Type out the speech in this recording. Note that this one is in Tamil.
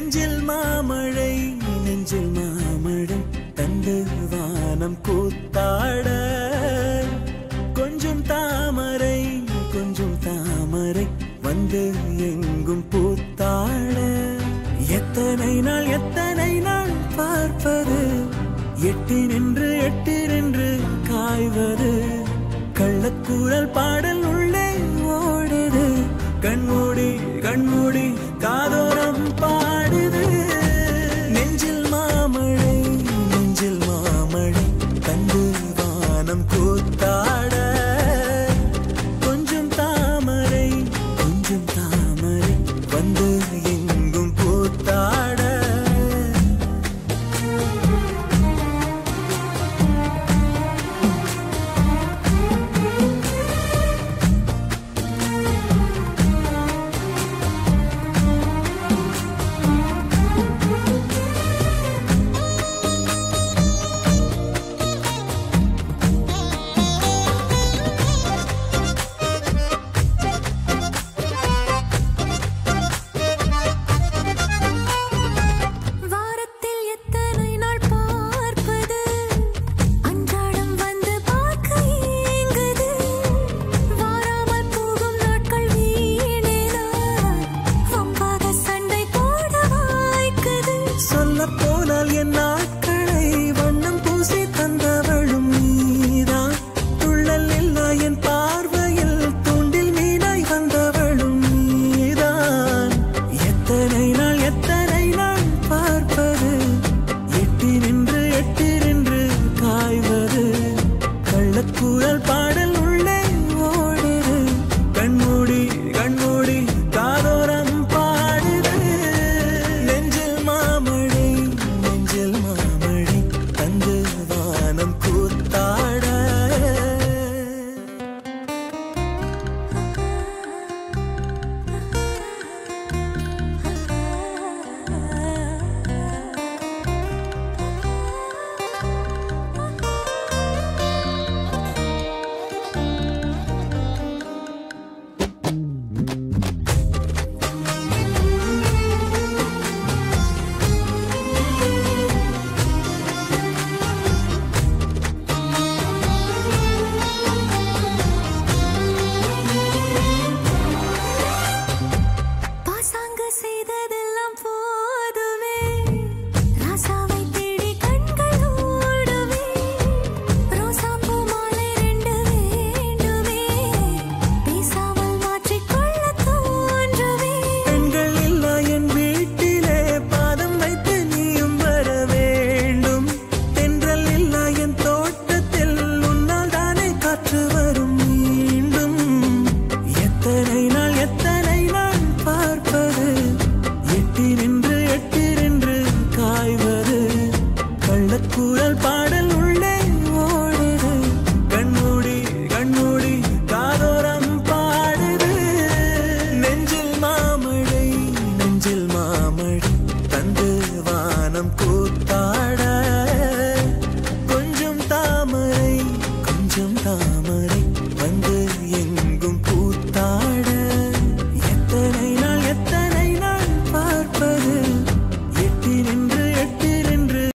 நெஞ்சில் மாமழை நெஞ்சில் மாமழை தந்து வானம் கூத்தாட கொஞ்சம் தாமரை கொஞ்சம் தாமரை வந்து எங்கும் பூத்தாட எத்தனை நாள் எத்தனை நாள் பார்ப்பது எட்டி நின்று எட்டி நின்று காய்வது கள்ளக்கூறல் பாடல் உள்ளே ஓடுது கண்மூடி கண்மூடி காதோரம் பாடுது நெஞ்சில் மாமழை நெஞ்சில் மாமழை தந்து வானம் கூத்தாட கொஞ்சம் தாமரை கொஞ்சம் தாமரை வந்து எங்கும் பூத்தாட வாரத்தில் எத்தனை நாள் பார்ப்பது அன்றாடம் வந்து பார்க்க ஏங்குது வாராமல் போகும் நாட்கள் வீணேனா வம்பாக சண்டை போட வாய்க்குது சொல்ல போனால் என் நாட்களை வண்ணம் பூசி தந்தவளும் நீதான் துள்ளல் இல்லா என் பார்வையில் தூண்டில் மீனாய் வந்தவளும் நீதான் எத்தனை நாள் எத்தனை நாள் பார்ப்பது எட்டி நின்று எட்டி நின்று காய்வது கள்ளக்கூறல் பாடல் உள்ளே ஓடுது கண்மூடி கண்மூடி காதோரம் பாடுது நெஞ்சில் மாமழை நெஞ்சில் மாமழை தந்து வானம் கூத்தாட பாசாங்கு செய்ததெல்லாம் போதுமே ராசாவை தேடி கண்கள் ஓடுமே ரோசாப்பூ மாலை ரெண்டு வேண்டுமே பேசாமல் மாற்றிக்கொள்ள தோன்றுமே பெண்கள் இல்லா என் வீட்டிலே பாதம் வைத்து நீயும் வர வேண்டும் தென்றல் இல்லா என் தோட்டத்தில் உன்னால் தானே காற்று வரும் மீண்டும் எத்தனை நாள் எத்தனை நாள் பார்ப்பது எட்டி நின்று எட்டி நின்று காய்வது கள்ளக்கூறல் பாடல் உள்ளே ஓடுது கண்மூடி கண்மூடி காதோரம் பாடுது நெஞ்சில் மாமழை நெஞ்சில் மாமழை தந்து வானம் கூத்தாட கொஞ்சம் தாமரை கொஞ்சம் தாமரை